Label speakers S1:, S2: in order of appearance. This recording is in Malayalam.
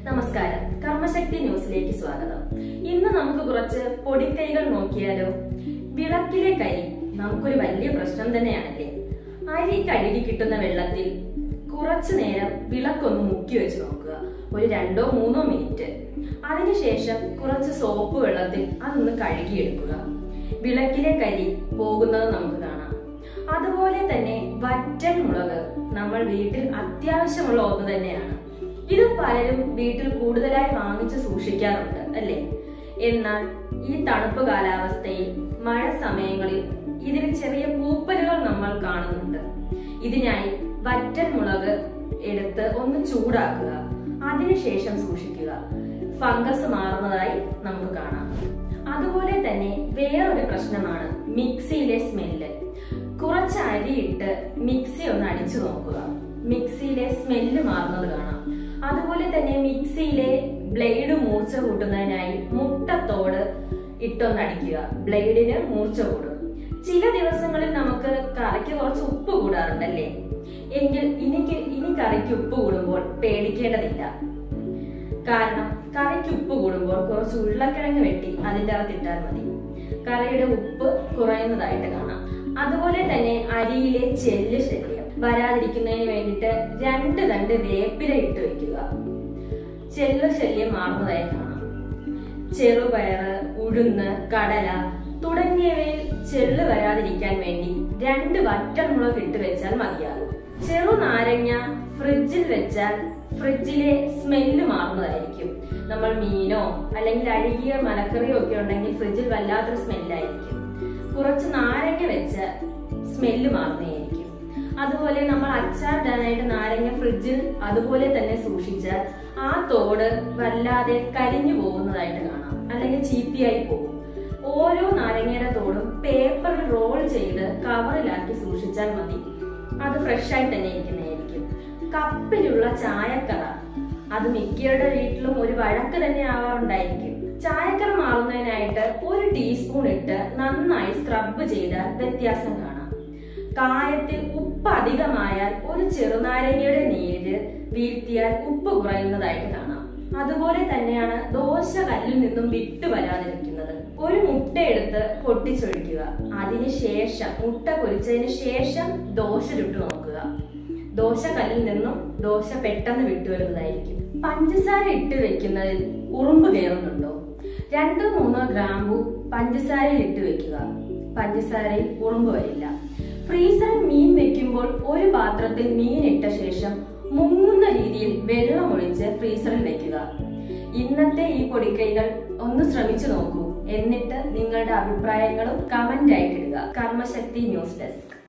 S1: നമസ്കാരം കർമ്മശക്തി ന്യൂസിലേക്ക് സ്വാഗതം ഇന്ന് നമുക്ക് കുറച്ച് പൊടിക്കൈകൾ നോക്കിയാലോ വിളക്കിലെ കരി നമുക്കൊരു വലിയ പ്രശ്നം തന്നെയാണല്ലേ അരി കഴുകി കിട്ടുന്ന വെള്ളത്തിൽ കുറച്ചു നേരം വിളക്കൊന്ന് മുക്കി വെച്ച് നോക്കുക ഒരു രണ്ടോ മൂന്നോ മിനിറ്റ് അതിനുശേഷം കുറച്ച് സോപ്പ് വെള്ളത്തിൽ അതൊന്ന് കഴുകിയെടുക്കുക വിളക്കിലെ കരി പോകുന്നത് നമുക്ക് കാണാം അതുപോലെ തന്നെ വറ്റൽ മുളക് നമ്മൾ വീട്ടിൽ അത്യാവശ്യമുള്ള ഒന്ന് തന്നെയാണ് ഇത് പലരും വീട്ടിൽ കൂടുതലായി വാങ്ങിച്ച് സൂക്ഷിക്കാറുണ്ട് അല്ലേ എന്നാൽ ഈ തണുപ്പ് കാലാവസ്ഥയിൽ മഴ സമയങ്ങളിൽ ഇതിന് ചെറിയ പൂപ്പലുകൾ നമ്മൾ കാണുന്നുണ്ട് ഇതിനായി വറ്റൽ മുളക് എടുത്ത് ഒന്ന് ചൂടാക്കുക അതിനുശേഷം സൂക്ഷിക്കുക ഫംഗസ് മാറുന്നതായി നമുക്ക് കാണാം അതുപോലെ തന്നെ വേറൊരു പ്രശ്നമാണ് മിക്സിയിലെ സ്മെല്ല് കുറച്ച് അരിയിട്ട് മിക്സി ഒന്ന് അടിച്ചു നോക്കുക മിക്സിയിലെ സ്മെല്ല് മാറുന്നത് കാണാം അതുപോലെ തന്നെ മിക്സിയിലെ ബ്ലേഡ് മൂർച്ച കൂട്ടുന്നതിനായി മുട്ടത്തോട് ഇട്ടൊന്ന് അടിക്കുക ബ്ലേഡിന് മൂർച്ച കൂടും ചില ദിവസങ്ങളിൽ നമുക്ക് കറിക്ക് കുറച്ച് ഉപ്പ് കൂടാറുണ്ടല്ലേ എങ്കിൽ എനിക്ക് ഇനി കറിക്ക് ഉപ്പ് കൂടുമ്പോൾ പേടിക്കേണ്ടതില്ല കാരണം കറിക്ക് ഉപ്പ് കൂടുമ്പോൾ കുറച്ച് ഉരുളക്കിഴങ്ങ് വെട്ടി അതിൻ്റെ അകത്തിട്ടാൽ മതി കറിയുടെ ഉപ്പ് കുറയുന്നതായിട്ട് കാണാം അതുപോലെ തന്നെ അരിയിലെ ചെല്ല് ശല്യം വരാതിരിക്കുന്നതിന് വേണ്ടിയിട്ട് രണ്ട് തണ്ട് വേപ്പില ഇട്ട് വെക്കുക ചെല്ല് ശല്യം മാറുന്നതായി കാണാം ചെറുപയറ് ഉഴുന്ന് കടല തുടങ്ങിയവയിൽ ചെള്ള് വരാതിരിക്കാൻ വേണ്ടി രണ്ട് വറ്റൽമുളക് ഇട്ട് വെച്ചാൽ മതിയാകും ചെറു നാരങ്ങ ഫ്രിഡ്ജിൽ വെച്ചാൽ ഫ്രിഡ്ജിലെ സ്മെല്ല് മാറുന്നതായിരിക്കും നമ്മൾ മീനോ അല്ലെങ്കിൽ അഴുകിയ മലക്കറിയോ ഒക്കെ ഉണ്ടെങ്കിൽ ഫ്രിഡ്ജിൽ വല്ലാത്തൊരു സ്മെല്ലായിരിക്കും കുറച്ച് നാരങ്ങ വെച്ച് സ്മെല്ല് മാറുന്നതായിരിക്കും അതുപോലെ നമ്മൾ അച്ചാറിടാനായിട്ട് നാരങ്ങ ഫ്രിഡ്ജിൽ അതുപോലെ തന്നെ സൂക്ഷിച്ചാൽ ആ തോട് വല്ലാതെ കരിഞ്ഞു പോകുന്നതായിട്ട് കാണാം അല്ലെങ്കിൽ ചീത്തയായി പോകും ഓരോ നാരങ്ങയുടെ തോടും പേപ്പറിൽ റോൾ ചെയ്ത് കവറിലാക്കി സൂക്ഷിച്ചാൽ മതി അത് ഫ്രഷ് ആയിട്ട് തന്നെ ഇരിക്കുന്നതായിരിക്കും കപ്പിലുള്ള ചായക്കറ അത് മിക്കയുടെ വീട്ടിലും ഒരു വഴക്ക് തന്നെ ആവാറുണ്ടായിരിക്കും ചായക്കറ മാറുന്നതിനായിട്ട് ഒരു ടീസ്പൂൺ ഇട്ട് നന്നായി സ്ക്രബ് ചെയ്താൽ വ്യത്യാസം കാണാം കായത്തിൽ ഉപ്പ് അധികമായാൽ ഒരു ചെറുനാരങ്ങയുടെ നീര് വീഴ്ത്തിയാൽ ഉപ്പ് കുറയുന്നതായിട്ട് കാണാം അതുപോലെ തന്നെയാണ് ദോശ കല്ലിൽ നിന്നും വിട്ടു വരാതിരിക്കുന്നത് ഒരു മുട്ട എടുത്ത് പൊട്ടിച്ചൊഴിക്കുക അതിനുശേഷം മുട്ട പൊരിച്ചതിന് ശേഷം ദോശ ചുട്ടു നോക്കുക ദോശ കല്ലിൽ നിന്നും ദോശ പെട്ടെന്ന് വിട്ടുവരുന്നതായിരിക്കും പഞ്ചസാര ഇട്ട് വെക്കുന്നതിൽ ഉറുമ്പ് കയറുന്നുണ്ടോ രണ്ടോ മൂന്നോ ഗ്രാമ്പു പഞ്ചസാരയിൽ ഇട്ട് വെക്കുക പഞ്ചസാരയിൽ ഉറുമ്പ് വരില്ല ഫ്രീസറിൽ മീൻ വെക്കുമ്പോൾ ഒരു പാത്രത്തിൽ മീൻ ഇട്ട ശേഷം മുങ്ങുന്ന രീതിയിൽ വെള്ളം ഒഴിച്ച് ഫ്രീസറിൽ വെക്കുക ഇന്നത്തെ ഈ പൊടിക്കൈകൾ ഒന്ന് ശ്രമിച്ചു നോക്കൂ എന്നിട്ട് നിങ്ങളുടെ അഭിപ്രായങ്ങളും കമന്റ് ആയിട്ടിടുക കർമ്മശക്തി ന്യൂസ് ഡെസ്ക്